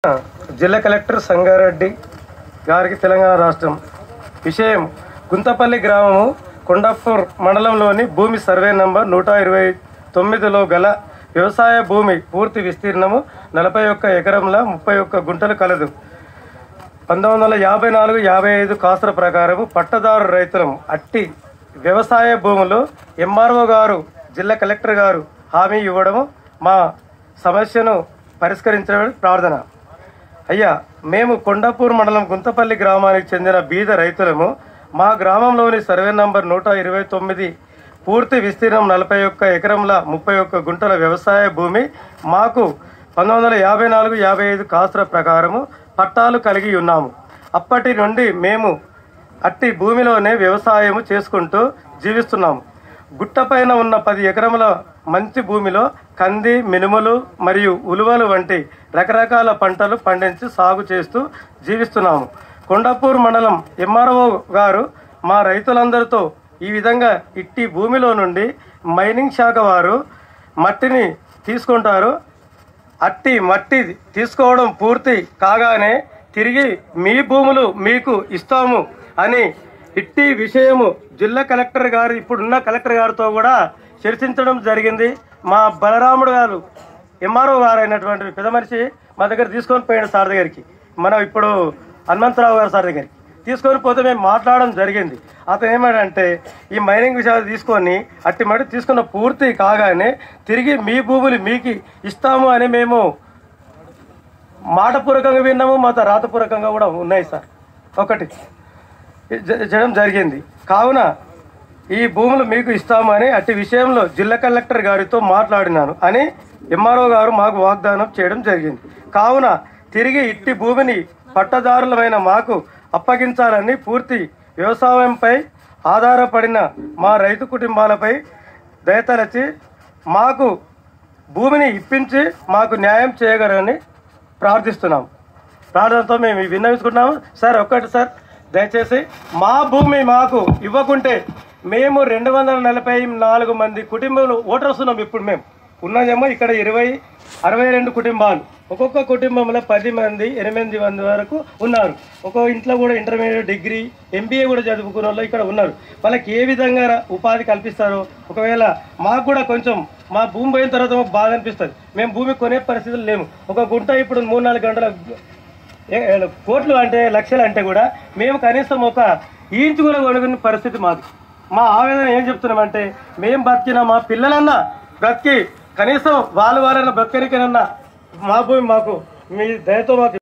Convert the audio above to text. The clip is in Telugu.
జిల్లా కలెక్టర్ సంగారెడ్డి గారికి తెలంగాణ రాష్ట్రం విషయం గుంతపల్లి గ్రామము కొండాపూర్ మండలంలోని భూమి సర్వే నంబర్ నూట ఇరవై తొమ్మిదిలో గల వ్యవసాయ భూమి పూర్తి విస్తీర్ణము నలభై ఒక్క ఎకరంల ముప్పై ఒక్క గుంటలు కలదు పంతొమ్మిది వందల యాభై నాలుగు యాభై ఐదు కాసుల ప్రకారం పట్టదారు రైతులం అట్టి వ్యవసాయ భూములు ఎంఆర్ఓ గారు జిల్లా కలెక్టర్ గారు హామీ ఇవ్వడము మా సమస్యను పరిష్కరించడం ప్రార్థన అయ్యా మేము కొండాపూర్ మండలం గుంతపల్లి గ్రామానికి చెందిన బీద రైతులము మా గ్రామంలోని సర్వే నంబర్ నూట ఇరవై తొమ్మిది పూర్తి విస్తీర్ణం నలభై ఒక్క ఎకరంల ముప్పై ఒక్క గుంటల వ్యవసాయ భూమి మాకు పంతొమ్మిది వందల యాభై నాలుగు యాభై ఐదు కాసుల ప్రకారము పట్టాలు కలిగి ఉన్నాము అప్పటి నుండి మేము అట్టి భూమిలోనే వ్యవసాయము చేసుకుంటూ జీవిస్తున్నాము గుట్టపైన ఉన్న పది ఎకరముల మంచి భూమిలో కంది మినుములు మరియు ఉలువలు వంటి రకరకాల పంటలు పండించి సాగు చేస్తూ జీవిస్తున్నాము కొండాపూర్ మండలం ఎంఆర్ఓ గారు మా రైతులందరితో ఈ విధంగా ఇట్టి భూమిలో నుండి మైనింగ్ శాఖ వారు మట్టిని తీసుకుంటారు అట్టి మట్టి తీసుకోవడం పూర్తి కాగానే తిరిగి మీ భూములు మీకు ఇస్తాము అని ఇట్టి విషయము జిల్లా కలెక్టర్ గారు ఇప్పుడున్న కలెక్టర్ గారితో కూడా చర్చించడం జరిగింది మా బలరాముడు గారు ఎంఆర్ఓ గారు అయినటువంటి పెద్ద మనిషి మా దగ్గర తీసుకొని పోయాడు సార్ దగ్గరికి మనం ఇప్పుడు హనుమంతరావు గారు సార్ దగ్గరికి తీసుకొని పోతే మేము మాట్లాడడం జరిగింది అతను ఏమంటే ఈ మైనింగ్ విషయాలు తీసుకొని అట్టి మట్టి తీసుకున్న పూర్తి కాగానే తిరిగి మీ భూములు మీకు ఇస్తాము అని మేము మాటపూర్వకంగా విన్నాము మాతో రాతపూర్వకంగా కూడా ఉన్నాయి సార్ ఒకటి జ- చేయడం జరిగింది కావున ఈ భూములు మీకు ఇస్తామని అట్టి విషయంలో జిల్లా కలెక్టర్ గారితో మాట్లాడినాను అని ఎంఆర్ఓ గారు మాకు వాగ్దానం చేయడం జరిగింది కావున తిరిగి ఇట్టి భూమిని పట్టదారులమైన మాకు అప్పగించాలని పూర్తి వ్యవసాయంపై ఆధారపడిన మా రైతు కుటుంబాలపై దయతలచి మాకు భూమిని ఇప్పించి మాకు న్యాయం చేయగలరని ప్రార్థిస్తున్నాం ప్రార్థనతో మేము ఇవి విన్నవించుకుంటున్నాము సార్ ఒక్కటి సార్ దయచేసి మా భూమి మాకు ఇవ్వకుంటే మేము రెండు వందల నలభై నాలుగు మంది కుటుంబాలు ఓటర్స్ ఉన్నాం ఇప్పుడు మేము ఉన్నదేమో ఇక్కడ ఇరవై అరవై రెండు కుటుంబాలు ఒక్కొక్క కుటుంబంలో పది మంది ఎనిమిది మంది వరకు ఉన్నారు ఒక్కొక్క ఇంట్లో కూడా ఇంటర్మీడియట్ డిగ్రీ ఎంబీఏ కూడా చదువుకున్న వాళ్ళు ఇక్కడ ఉన్నారు వాళ్ళకి ఏ విధంగా ఉపాధి కల్పిస్తారో ఒకవేళ మాకు కూడా కొంచెం మా భూమి పోయిన తర్వాత మాకు బాధ అనిపిస్తుంది మేము భూమి కొనే పరిస్థితులు లేము ఒక గుంట ఇప్పుడు మూడు నాలుగు గంటల ఏ- ఏ- కోట్లు అంటే లక్షలు అంటే కూడా మేము కనీసం ఒక ఇంచు కూడా కొనుక్కునే పరిస్థితి మాది మా ఆవేదన ఏం చెప్తున్నామంటే మేము బతికిన మా పిల్లలన్నా బ్రతికి కనీసం వాళ్ళు వాళ్ళన్న బ్రతకనికనన్నా మా భూమి మాకు మీ దయతో మాకు